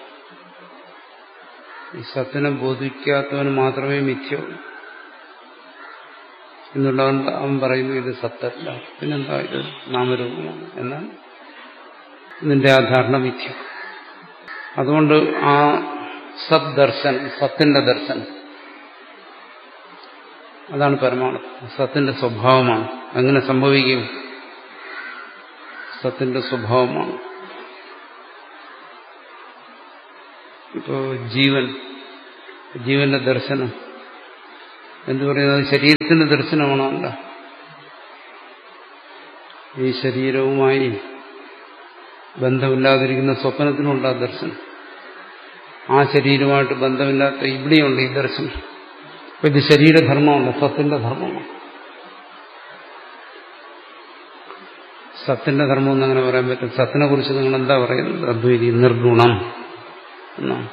ഈ സത്തിനെ ബോധിക്കാത്തവന് മാത്രമേ മിഥ്യയുള്ളൂ എന്നുള്ളവൻ അവൻ പറയുന്നു ഇത് സത്തല്ല പിന്നെന്താ ഇത് നാമരൂപമാണ് എന്നാൽ ഇതിന്റെ ആ ധാരണ മിഥ്യ അതുകൊണ്ട് ആ സത് ദർശനം സത്തിന്റെ ദർശനം അതാണ് പരമാർത്ഥം സത്തിന്റെ സ്വഭാവമാണ് അങ്ങനെ സംഭവിക്കും സത്തിന്റെ സ്വഭാവമാണ് ഇപ്പോ ജീവൻ ജീവന്റെ ദർശനം എന്തു പറയുന്നത് ശരീരത്തിന്റെ ദർശനമാണോ അല്ല ഈ ശരീരവുമായി ബന്ധമില്ലാതിരിക്കുന്ന സ്വപ്നത്തിനുണ്ട് ആ ദർശനം ആ ശരീരമായിട്ട് ബന്ധമില്ലാത്ത ഇവിടെയുണ്ട് ഈ ദർശനം അപ്പൊ ഇത് ശരീരധർമ്മമല്ല സത്തിന്റെ ധർമ്മമാണ് സത്തിന്റെ ധർമ്മം എന്നങ്ങനെ പറയാൻ പറ്റും സത്തിനെ കുറിച്ച് നിങ്ങൾ എന്താ പറയുന്നത് അദ്വൈതി നിർഗുണം എന്നാണ്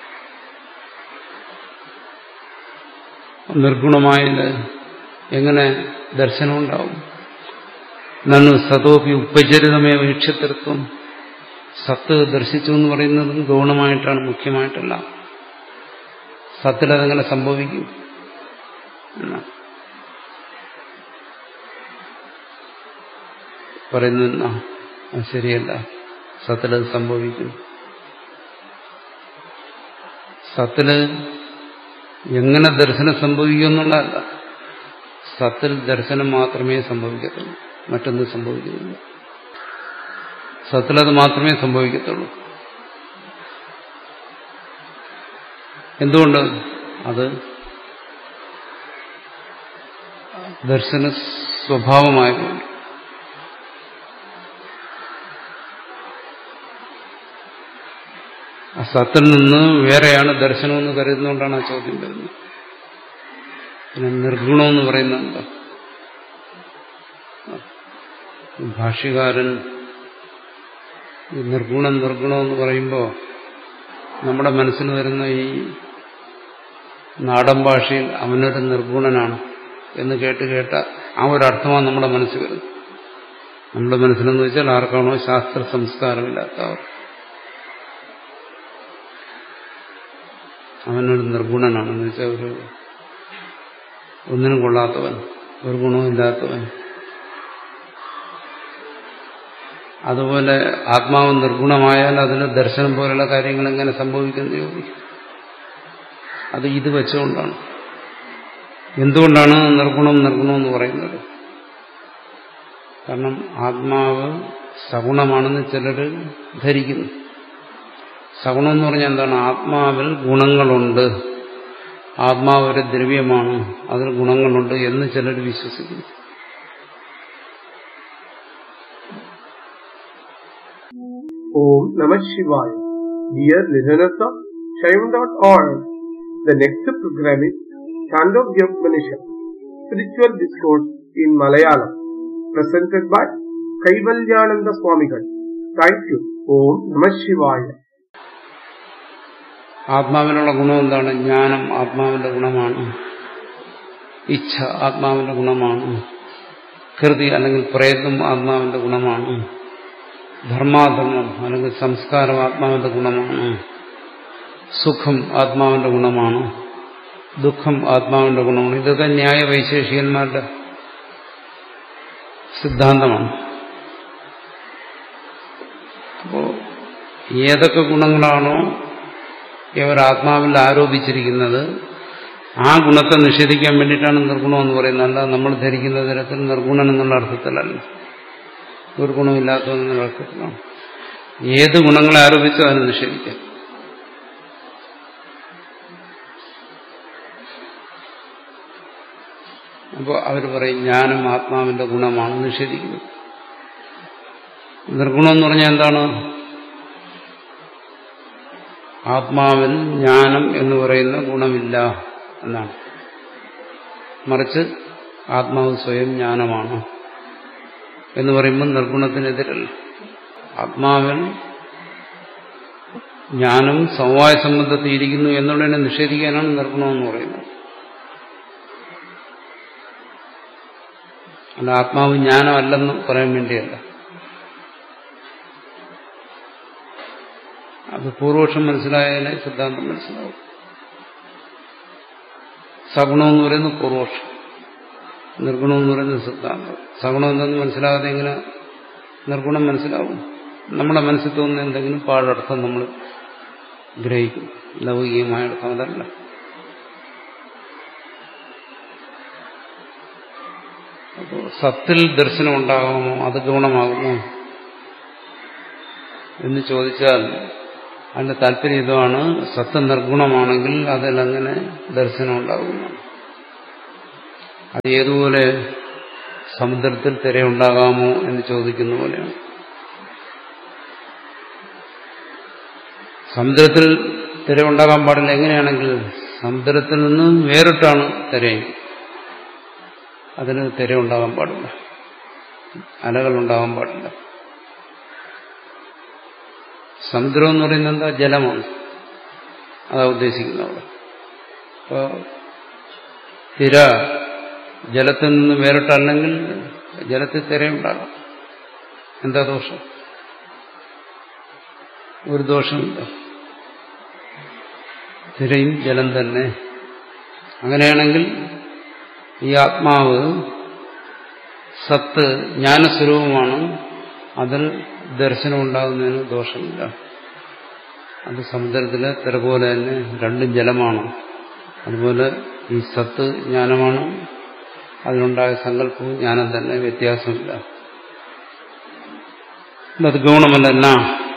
നിർഗുണമായത് എങ്ങനെ ദർശനം ഉണ്ടാവും നന്നു സതോപി ഉപചരിതമേ വീക്ഷ്യതൃത്വം സത്ത് ദർശിച്ചു എന്ന് പറയുന്നത് ഗൗണമായിട്ടാണ് മുഖ്യമായിട്ടല്ല സത്തിലതെങ്ങനെ സംഭവിക്കും പറയുന്ന ശരിയല്ല സത്തിലത് സംഭവിക്കും സത്തില് എങ്ങനെ ദർശനം സംഭവിക്കുമെന്നുള്ളതല്ല സത്തിൽ ദർശനം മാത്രമേ സംഭവിക്കത്തുള്ളൂ മറ്റൊന്നും സംഭവിക്കുന്നില്ല സത്തിലത് മാത്രമേ സംഭവിക്കത്തുള്ളൂ എന്തുകൊണ്ട് അത് ദർശന സ്വഭാവമായതുകൊണ്ട് ആ സത്തിൽ നിന്ന് വേറെയാണ് ദർശനമെന്ന് കരുതുന്നതുകൊണ്ടാണ് ആ ചോദ്യം വരുന്നത് പിന്നെ നിർഗുണമെന്ന് പറയുന്നത് എന്താ ഭാഷ്യകാരൻ ഈ നിർഗുണം നിർഗുണം എന്ന് പറയുമ്പോൾ നമ്മുടെ മനസ്സിൽ വരുന്ന ഈ നാടൻ ഭാഷയിൽ അവനൊരു നിർഗുണനാണ് എന്ന് കേട്ട് കേട്ട ആ ഒരു അർത്ഥമാണ് നമ്മുടെ മനസ്സിൽ വരുന്നത് നമ്മുടെ മനസ്സിലെന്ന് വെച്ചാൽ ആർക്കാണോ ശാസ്ത്ര സംസ്കാരമില്ലാത്തവർ അവനൊരു നിർഗുണനാണ് എന്ന് വെച്ചാൽ ഒരു ഒന്നിനും കൊള്ളാത്തവൻ ഒരു ഗുണവുമില്ലാത്തവൻ അതുപോലെ ആത്മാവ് നിർഗുണമായാൽ അതിന് ദർശനം പോലുള്ള കാര്യങ്ങൾ എങ്ങനെ സംഭവിക്കുന്നത് ചോദിക്കും അത് ഇത് വെച്ചുകൊണ്ടാണ് എന്തുകൊണ്ടാണ് നിർഗുണം നിർഗുണം എന്ന് പറയുന്നത് കാരണം ആത്മാവ് സഗുണമാണെന്ന് ചിലർ ധരിക്കുന്നു സഗുണം എന്ന് പറഞ്ഞാൽ എന്താണ് ആത്മാവിൽ ഗുണങ്ങളുണ്ട് ആത്മാവ് ഒരു ദ്രവ്യമാണ് അതിൽ ഗുണങ്ങളുണ്ട് എന്ന് ചിലർ വിശ്വസിക്കുന്നു Om Namah Shivaya. Dear listeners of Shaivan.org, the next program is Chandogya Spiritual Discourse in Malayalam, presented by Kaivalyananda Swamigal. Thank you. Om Namah Shivaya. ആത്മാവിനുള്ള ഗുണം എന്താണ് ജ്ഞാനം ആത്മാവിന്റെ ഗുണമാണ് ഇച്ഛ ആത്മാവിന്റെ ഗുണമാണ് കൃതി അല്ലെങ്കിൽ പ്രയത്നം ആത്മാവിന്റെ ഗുണമാണ് ധർമാധർമ്മം അല്ലെങ്കിൽ സംസ്കാരം ആത്മാവിന്റെ ഗുണമാണ് സുഖം ആത്മാവിന്റെ ഗുണമാണ് ദുഃഖം ആത്മാവിന്റെ ഗുണമാണ് ഇതൊക്കെ ന്യായ വൈശേഷികന്മാരുടെ സിദ്ധാന്തമാണ് അപ്പോ ഏതൊക്കെ ഗുണങ്ങളാണോ ഇവർ ആത്മാവിൽ ആരോപിച്ചിരിക്കുന്നത് ആ ഗുണത്തെ നിഷേധിക്കാൻ വേണ്ടിയിട്ടാണ് നിർഗുണം എന്ന് പറയുന്നത് അല്ലാതെ നമ്മൾ ധരിക്കുന്ന തരത്തിൽ നിർഗുണൻ എന്നുള്ള അർത്ഥത്തിലല്ല ഒരു ഗുണമില്ലാത്തതെന്നുള്ള അർത്ഥത്തിലാണ് ഏത് ഗുണങ്ങളെ ആരോപിച്ചോ അതിനെ നിഷേധിക്കാം അപ്പോൾ അവർ പറയും ജ്ഞാനം ആത്മാവിന്റെ ഗുണമാണ് നിഷേധിക്കുന്നത് നിർഗുണം എന്ന് പറഞ്ഞാൽ എന്താണ് ആത്മാവിൽ ജ്ഞാനം എന്ന് പറയുന്ന ഗുണമില്ല എന്നാണ് മറിച്ച് ആത്മാവ് സ്വയം ജ്ഞാനമാണ് എന്ന് പറയുമ്പോൾ നിർഗുണത്തിനെതിരല്ല ആത്മാവിൽ ജ്ഞാനം സമവായ സംബന്ധത്തിൽ ഇരിക്കുന്നു എന്നുള്ളതിനെ നിഷേധിക്കാനാണ് നിർഗുണം എന്ന് പറയുന്നത് അല്ല ആത്മാവ് ജ്ഞാനമല്ലെന്ന് പറയാൻ വേണ്ടിയല്ല അത് പൂർവക്ഷം മനസ്സിലായാലേ സിദ്ധാന്തം മനസ്സിലാവും സഗുണം എന്ന് പറയുന്നത് പൂർവക്ഷം നിർഗുണം എന്ന് പറയുന്നത് സിദ്ധാന്തം സഗുണം എന്തെന്ന് മനസ്സിലാകാതെ എങ്ങനെ നിർഗുണം മനസ്സിലാവും നമ്മുടെ മനസ്സിൽ തോന്നുന്ന എന്തെങ്കിലും പാഴർത്ഥം നമ്മൾ ഗ്രഹിക്കും ലൗകികമായ അർത്ഥം അതല്ല അപ്പോൾ സത്തിൽ ദർശനം ഉണ്ടാകുമോ അത് ഗുണമാകുമോ എന്ന് ചോദിച്ചാൽ അതിന്റെ താല്പര്യം ഇതാണ് സത്ത് നിർഗുണമാണെങ്കിൽ അതിലങ്ങനെ ദർശനം ഉണ്ടാകുന്നു അത് ഏതുപോലെ സമുദ്രത്തിൽ തിരയുണ്ടാകാമോ എന്ന് ചോദിക്കുന്ന പോലെയാണ് സമുദ്രത്തിൽ തിര ഉണ്ടാകാൻ പാടില്ല എങ്ങനെയാണെങ്കിൽ സമുദ്രത്തിൽ നിന്ന് വേറിട്ടാണ് തിരയും അതിന് തിര ഉണ്ടാകാൻ പാടില്ല അലകൾ ഉണ്ടാകാൻ പാടില്ല സമുദ്രം എന്ന് പറയുന്നത് എന്താ ജലമാണ് അതാ ഉദ്ദേശിക്കുന്നത് അവിടെ അപ്പോൾ തിര ജലത്തിൽ നിന്ന് വേറിട്ടല്ലെങ്കിൽ ജലത്തിൽ തിരയുണ്ടാകാം എന്താ ദോഷം ഒരു ദോഷമില്ല തിരയും ജലം തന്നെ അങ്ങനെയാണെങ്കിൽ ഈ ആത്മാവ് സത്ത് ജ്ഞാനസ്വരൂപമാണ് അതിൽ ദർശനം ഉണ്ടാകുന്നതിന് ദോഷമില്ല അത് സമുദ്രത്തിലെ തിര പോലെ തന്നെ രണ്ടും ജലമാണ് അതുപോലെ ഈ സത്ത് ജ്ഞാനമാണ് അതിനുണ്ടായ സങ്കല്പവും ജ്ഞാനം തന്നെ വ്യത്യാസമില്ല അത് ഗൗണമല്ല എന്നാ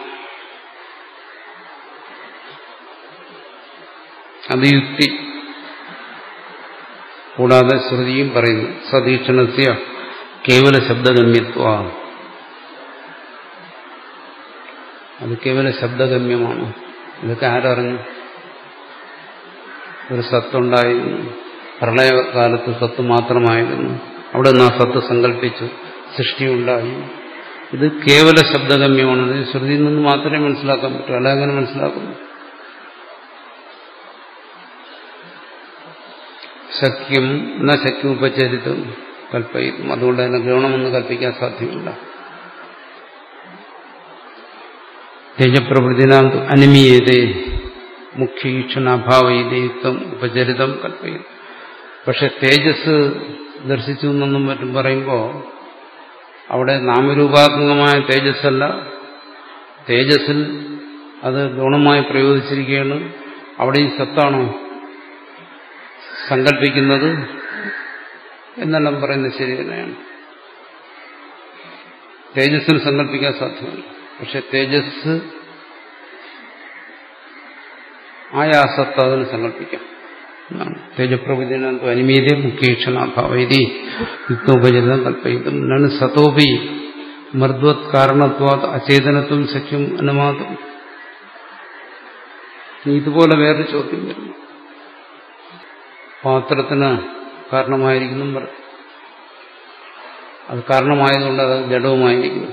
അത് യുക്തി കൂടാതെ ശ്രുതിയും പറയുന്നു സതീക്ഷണസ്യ കേവല ശബ്ദഗമ്യത്വ അത് കേവല ശബ്ദഗമ്യമാണ് ഇതൊക്കെ ആരറിഞ്ഞു ഒരു സത്തുണ്ടായിരുന്നു പ്രളയകാലത്ത് സത്ത് മാത്രമായിരുന്നു അവിടെ നിന്ന് ആ സത്ത് സങ്കല്പിച്ചു സൃഷ്ടിയുണ്ടായി ഇത് കേവല ശബ്ദഗമ്യമാണ് ഇത് ശ്രുതിയിൽ നിന്ന് മാത്രമേ മനസ്സിലാക്കാൻ പറ്റൂ അല്ല അങ്ങനെ മനസ്സിലാക്കുന്നു ശക്യം എന്ന ശക്യം ഉപചരിതം കൽപ്പയിക്കും അതുകൊണ്ട് തന്നെ ഗൗണമെന്ന് കൽപ്പിക്കാൻ സാധ്യമല്ല തേജപ്രവൃത്തിനാം അനിമീയതേ മുഖ്യീക്ഷണാഭാവയുക്തം ഉപചരിതം കൽപ്പയും പക്ഷെ തേജസ് ദർശിച്ചു എന്നും മറ്റും പറയുമ്പോൾ അവിടെ നാമരൂപാത്മകമായ തേജസ്സല്ല തേജസ്സിൽ അത് ഗുണമായി പ്രയോഗിച്ചിരിക്കുകയാണ് അവിടെ ഈ സത്താണോ സങ്കല്പിക്കുന്നത് എന്നെല്ലാം പറയുന്നത് ശരി തന്നെയാണ് തേജസ്സിന് സങ്കല്പിക്കാൻ സാധ്യമല്ല പക്ഷെ തേജസ് ആയാസത്ത അതിന് സങ്കല്പിക്കാം എന്നാണ് തേജപ്രഭുദിനു അനിമീതി മുഖ്യീക്ഷണാഭാവൈതി യുക്തോപചരിതം കൽപ്പയിതും നണ് സതോപി മർദ്വത് കാരണത്വാത് അചേതനത്വം സഖ്യം അനുമാതം ഇതുപോലെ വേറൊരു ചോദ്യം വരുന്നു പാത്രത്തിന് കാരണമായിരിക്കുന്നു പറഞ്ഞു അത് കാരണമായതുകൊണ്ട് അത് ജഡവുമായിരിക്കുന്നു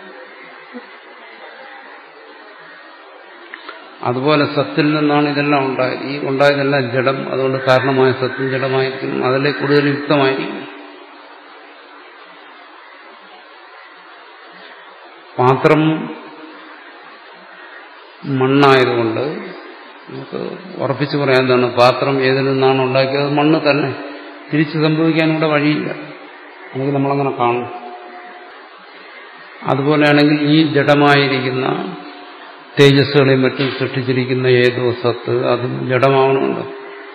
അതുപോലെ സത്തിൽ നിന്നാണ് ഇതെല്ലാം ഉണ്ടായത് ഈ ഉണ്ടായതെല്ലാം ജഡം അതുകൊണ്ട് കാരണമായ സത്യം ജഡമായിരിക്കും അതിലെ കൂടുതൽ യുക്തമായിരിക്കും പാത്രം മണ്ണായതുകൊണ്ട് നമുക്ക് ഉറപ്പിച്ചു പറയാൻ എന്താണ് പാത്രം ഏതിൽ നിന്നാണ് ഉണ്ടാക്കിയത് മണ്ണ് തന്നെ തിരിച്ചു സംഭവിക്കാൻ ഇവിടെ വഴിയില്ല നമുക്ക് നമ്മളങ്ങനെ കാണും അതുപോലെയാണെങ്കിൽ ഈ ജഡമായിരിക്കുന്ന തേജസ്സുകളെയും മറ്റും സൃഷ്ടിച്ചിരിക്കുന്ന ഏതോ സത്ത് അതും ജഡമാവണമുണ്ട്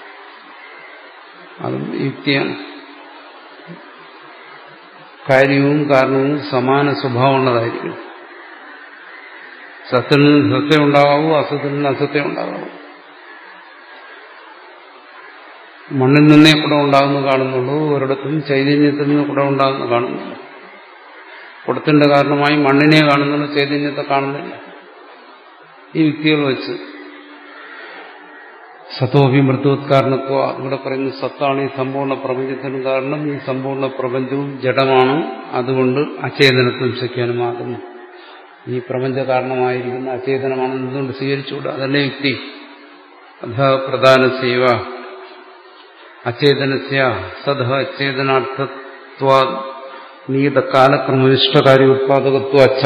അതും യുക്തിയാണ് കാര്യവും കാരണവും സമാന സ്വഭാവമുള്ളതായിരിക്കും സത്തിൽ നിന്ന് സത്യം ഉണ്ടാകാവൂ അസത്തിൽ നിന്ന് അസത്യം ഉണ്ടാകാവൂ മണ്ണിൽ നിന്നേ കൂടെ ഉണ്ടാകുന്ന കാണുന്നുള്ളൂ ഒരിടത്തും ചൈതന്യത്തിൽ നിന്ന് കൂടെ ഉണ്ടാകുന്ന കാണുന്നുള്ളൂ കുടത്തിന്റെ കാരണമായി മണ്ണിനെ കാണുന്നുള്ളൂ ചൈതന്യത്തെ കാണുന്നില്ല ഈ യുക്തികൾ വെച്ച് സത്തോഭി മൃത്യോത്കാരണത്വ ഇവിടെ പറയുന്ന സത്താണ് ഈ സമ്പൂർണ്ണ പ്രപഞ്ചത്തിന് കാരണം ഈ സമ്പൂർണ്ണ പ്രപഞ്ചവും ജഡമാണ് അതുകൊണ്ട് അചേതനത്വം ശക്യാനുമാകുന്നു ഈ പ്രപഞ്ച കാരണമായിരിക്കുന്ന അചേതനമാണെന്ന് എന്തുകൊണ്ട് സ്വീകരിച്ചുകൂടാ അതല്ലേ യുക്തി അധ പ്രധാന സേവ അചേതനസ്യ സദ അചേതനാർത്ഥത്വ നീത കാലക്രമനിഷ്ഠകാര്യ ഉത്പാദകത്വ അച്ഛ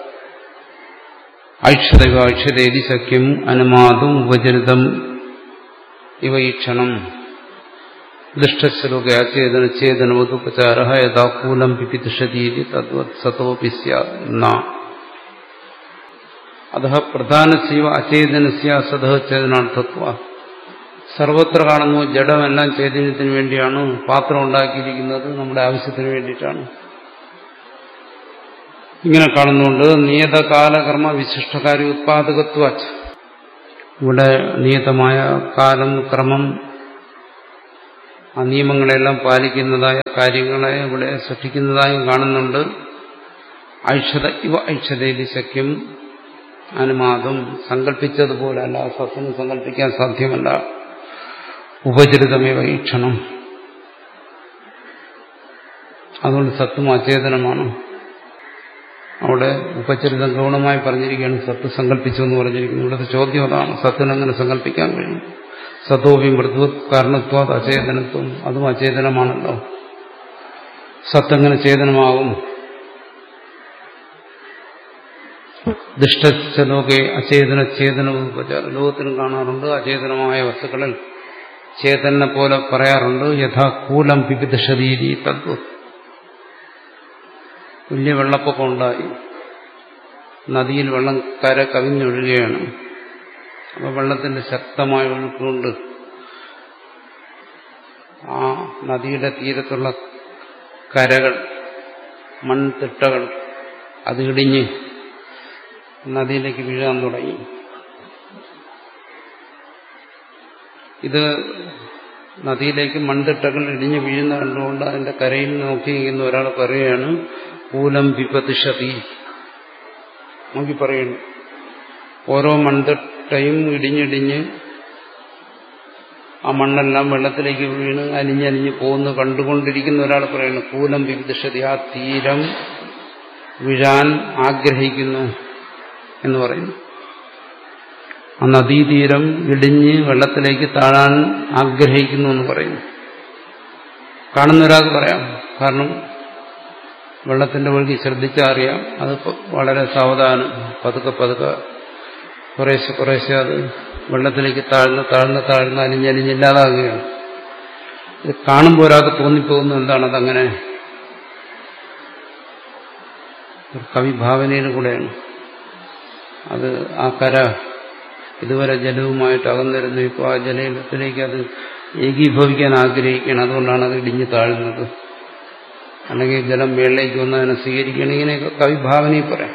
ഐക്ഷതക ഐക്ഷതേതി ശക്യം അനുമാതും ഉപചരിതം ഇവ ഈക്ഷണം ദുഷ്ടശ്ലോക അചേതന ചേതനവതുപചാര യഥാ കൂലം പിപിതിഷതീതി തദ്വത് സതോപി സ്യാ അത പ്രധാനസീവ അചേതനസ്യ സദ ചേതനാർത്ഥത്വ സർവത്ര കാണുന്നു ജഡമെല്ലാം ചൈതന്യത്തിന് വേണ്ടിയാണ് പാത്രം ഉണ്ടാക്കിയിരിക്കുന്നത് നമ്മുടെ ആവശ്യത്തിന് വേണ്ടിയിട്ടാണ് ഇങ്ങനെ കാണുന്നുണ്ട് നിയതകാലകർമ്മ വിശിഷ്ടകാര്യ ഉത്പാദകത്വ ഇവിടെ നിയതമായ കാലം ക്രമം ആ നിയമങ്ങളെല്ലാം പാലിക്കുന്നതായ കാര്യങ്ങളെ ഇവിടെ സൃഷ്ടിക്കുന്നതായും കാണുന്നുണ്ട് ഐക്ഷത ഇവ ഐക്ഷതയിൽ ശക്യം അനുമാദം സങ്കല്പിച്ചതുപോലെ അല്ല സത്യം സങ്കല്പിക്കാൻ സാധ്യമല്ല ഉപചരിതമേവ ഈക്ഷണം അതുകൊണ്ട് സത്വം അചേതനമാണ് അവിടെ ഉപചരിതം ഗൗണമായി പറഞ്ഞിരിക്കുകയാണ് സത്ത് സങ്കല്പിച്ചു എന്ന് പറഞ്ഞിരിക്കുന്നു ഇവിടുത്തെ ചോദ്യം അതാണ് സത്തിനെങ്ങനെ സങ്കല്പിക്കാൻ കഴിയും സത്തോപി മൃദു കാരണത്വം അചേതനത്വം അതും അചേതനമാണല്ലോ സത്തെങ്ങനെ ചേതനമാകും ദുഷ്ടലോകെ അചേതന ചേതന ഉപചാരം ലോകത്തിനും കാണാറുണ്ട് അചേതനമായ വസ്തുക്കളിൽ ചേതനെ പോലെ പറയാറുണ്ട് യഥാ കൂലം പിപിത ശരീരി തത്വം വലിയ വെള്ളപ്പൊക്കം ഉണ്ടായി നദിയിൽ വെള്ളം കര കവിഞ്ഞൊഴുകയാണ് അപ്പോൾ വെള്ളത്തിന്റെ ശക്തമായ ഒഴുക്കുകൊണ്ട് ആ നദിയുടെ തീരത്തുള്ള കരകൾ മൺതിട്ടകൾ അത് ഇടിഞ്ഞ് നദിയിലേക്ക് വീഴാൻ തുടങ്ങി ഇത് നദിയിലേക്ക് മൺതിട്ടകൾ ഇടിഞ്ഞു വീഴുന്ന കണ്ടുകൊണ്ട് അതിന്റെ കരയിൽ നോക്കി നിൽക്കുന്ന ഒരാൾ പറയുകയാണ് പൂലം വിപതിഷതി നോക്കി പറയുന്നു ഓരോ മൺതിട്ടയും ഇടിഞ്ഞിടിഞ്ഞ് ആ മണ്ണെല്ലാം വെള്ളത്തിലേക്ക് വീണ് അലിഞ്ഞലിഞ്ഞ് പോകുന്നു കണ്ടുകൊണ്ടിരിക്കുന്ന ഒരാൾ പറയുന്നു പൂലം വിപതിഷതി ആ തീരം വീഴാൻ ആഗ്രഹിക്കുന്നു എന്ന് പറയുന്നു ആ നദീതീരം ഇടിഞ്ഞ് വെള്ളത്തിലേക്ക് താഴാൻ ആഗ്രഹിക്കുന്നു എന്ന് പറയുന്നു കാണുന്ന ഒരാൾക്ക് പറയാം കാരണം വെള്ളത്തിന്റെ ഒഴുകി ശ്രദ്ധിച്ചറിയാം അത് വളരെ സാവധാനം പതുക്കെ പതുക്കെ കുറേശ്ശെ കുറേശ്ശെ അത് വെള്ളത്തിലേക്ക് താഴ്ന്ന് താഴ്ന്ന് താഴ്ന്ന് അലിഞ്ഞലിഞ്ഞില്ലാതാകുകയാണ് ഇത് കാണുമ്പോൾ ഒരാൾക്ക് തോന്നിപ്പോകുന്നു എന്താണ് അതങ്ങനെ ഒരു കവിഭാവനയിൽ കൂടെയാണ് അത് ആ കര ഇതുവരെ ജലവുമായിട്ട് അകന്നിരുന്നു ഇപ്പോൾ ആ ജലത്തിലേക്ക് അത് ഏകീഭവിക്കാൻ ആഗ്രഹിക്കുകയാണ് അതുകൊണ്ടാണ് അത് ഇടിഞ്ഞു താഴുന്നത് അല്ലെങ്കിൽ ജലം മേളിലേക്ക് വന്ന് അതിനെ സ്വീകരിക്കണം ഇങ്ങനെയൊക്കെ കവിഭാവനയിൽ പറയാം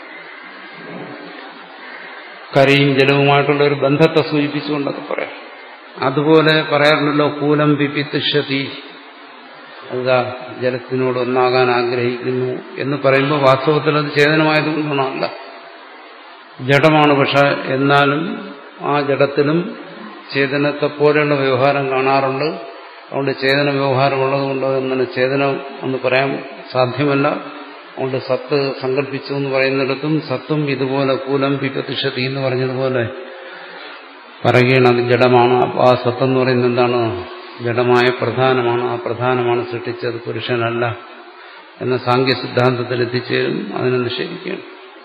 കരയും ജലവുമായിട്ടുള്ള ഒരു ബന്ധത്തെ സൂചിപ്പിച്ചുകൊണ്ടൊക്കെ പറയാം അതുപോലെ പറയാറുണ്ടല്ലോ കൂലം പിപ്പിത്തിഷതി അതാ ജലത്തിനോട് ഒന്നാകാൻ ആഗ്രഹിക്കുന്നു എന്ന് പറയുമ്പോൾ വാസ്തവത്തിൽ അത് ചേതനമായതുകൊണ്ടാണല്ല ജഡമാണ് പക്ഷെ എന്നാലും ആ ജഡത്തിലും ചേതനത്തെ പോലെയുള്ള വ്യവഹാരം കാണാറുണ്ട് അതുകൊണ്ട് ചേതന വ്യവഹാരമുള്ളതുകൊണ്ട് അങ്ങനെ ചേതനം എന്ന് പറയാൻ സാധ്യമല്ല അതുകൊണ്ട് സത്ത് സങ്കല്പിച്ചു എന്ന് പറയുന്നിടത്തും സത്തും ഇതുപോലെ കൂലം പിപ്പത്തിഷതി എന്ന് പറഞ്ഞതുപോലെ പറയുകയാണ് അത് ജഡമാണ് അപ്പോൾ ആ സത്തെന്ന് പറയുന്നത് എന്താണ് ജഡമായ പ്രധാനമാണ് ആ പ്രധാനമാണ് സൃഷ്ടിച്ചത് പുരുഷനല്ല എന്ന സാങ്കേ സിദ്ധാന്തത്തിൽ എത്തിച്ചേരും അതിനെ നിഷേധിക്കുകയാണ്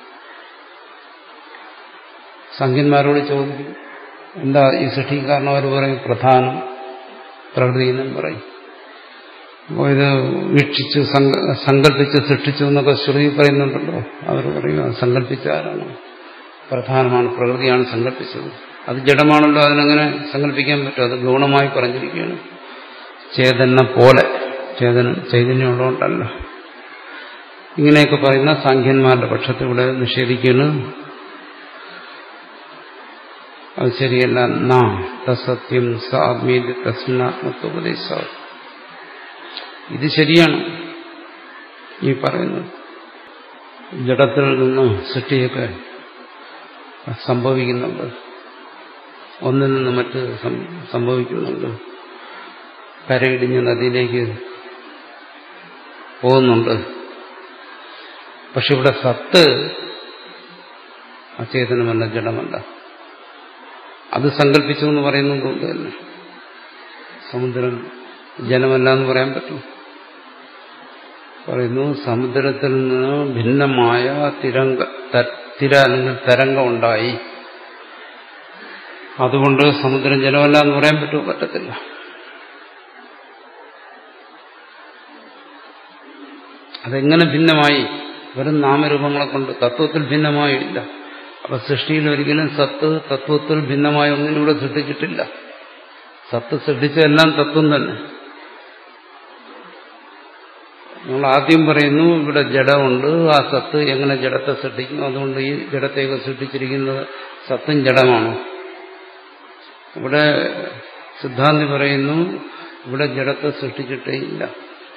സംഖ്യന്മാരോട് ചോദിക്കും എന്താ ഈ സൃഷ്ടിക്കാരണം അവർ പറയും പ്രധാനം പ്രകൃതി എന്നും പറയും അപ്പോൾ ഇത് വീക്ഷിച്ചു സങ്കല്പിച്ച് സൃഷ്ടിച്ചു എന്നൊക്കെ ശ്രുതി പറയുന്നുണ്ടല്ലോ അവർ പറയും അത് സങ്കല്പിച്ച ആരാണ് പ്രധാനമാണ് പ്രകൃതിയാണ് സങ്കല്പിച്ചത് അത് ജഡമാണല്ലോ അതിനങ്ങനെ സങ്കല്പിക്കാൻ പറ്റും അത് ഗൗണമായി പറഞ്ഞിരിക്കുകയാണ് ചേതന പോലെ ചേതനം ചൈതന്യമുള്ളതുകൊണ്ടല്ല ഇങ്ങനെയൊക്കെ പറയുന്ന സാഖ്യന്മാരുടെ പക്ഷത്തെ ഇവിടെ നിഷേധിക്കുകയാണ് അത് ശരിയല്ല നാ തസത്യം സാത്മീതി തസ്മിനാത്മത്വോപദേശ ഇത് ശരിയാണ് ഈ പറയുന്നത് ജഡത്തിൽ നിന്ന് സൃഷ്ടിയൊക്കെ സംഭവിക്കുന്നുണ്ട് ഒന്നിൽ നിന്ന് മറ്റ് സംഭവിക്കുന്നുണ്ട് കരയിടിഞ്ഞ് നദിയിലേക്ക് പോകുന്നുണ്ട് പക്ഷെ ഇവിടെ സത്ത് അചേതനമല്ല ജഡമല്ല അത് സങ്കല്പിച്ചു എന്ന് പറയുന്നതുകൊണ്ട് തന്നെ സമുദ്രം ജലമല്ല എന്ന് പറയാൻ പറ്റും പറയുന്നു സമുദ്രത്തിൽ നിന്ന് ഭിന്നമായ തിരങ്ക തിര അല്ലെങ്കിൽ തരംഗം ഉണ്ടായി അതുകൊണ്ട് സമുദ്രം ജലമല്ല എന്ന് പറയാൻ പറ്റുമോ പറ്റത്തില്ല അതെങ്ങനെ ഭിന്നമായി വെറും നാമരൂപങ്ങളെ കൊണ്ട് തത്വത്തിൽ ഭിന്നമായില്ല അപ്പൊ സൃഷ്ടിയിൽ ഒരിക്കലും സത്ത് തത്വത്തിൽ ഭിന്നമായ ഒന്നിനൂടെ സൃഷ്ടിച്ചിട്ടില്ല സത്ത് സൃഷ്ടിച്ചതെല്ലാം തത്വം തന്നെ നമ്മൾ ആദ്യം പറയുന്നു ഇവിടെ ജഡമുണ്ട് ആ സത്ത് എങ്ങനെ ജഡത്തെ സൃഷ്ടിക്കും അതുകൊണ്ട് ഈ ജഡത്തെയൊക്കെ സൃഷ്ടിച്ചിരിക്കുന്നത് സത്തും ജഡമാണ് ഇവിടെ സിദ്ധാന്തി പറയുന്നു ഇവിടെ ജഡത്തെ സൃഷ്ടിച്ചിട്ടേ ഇല്ല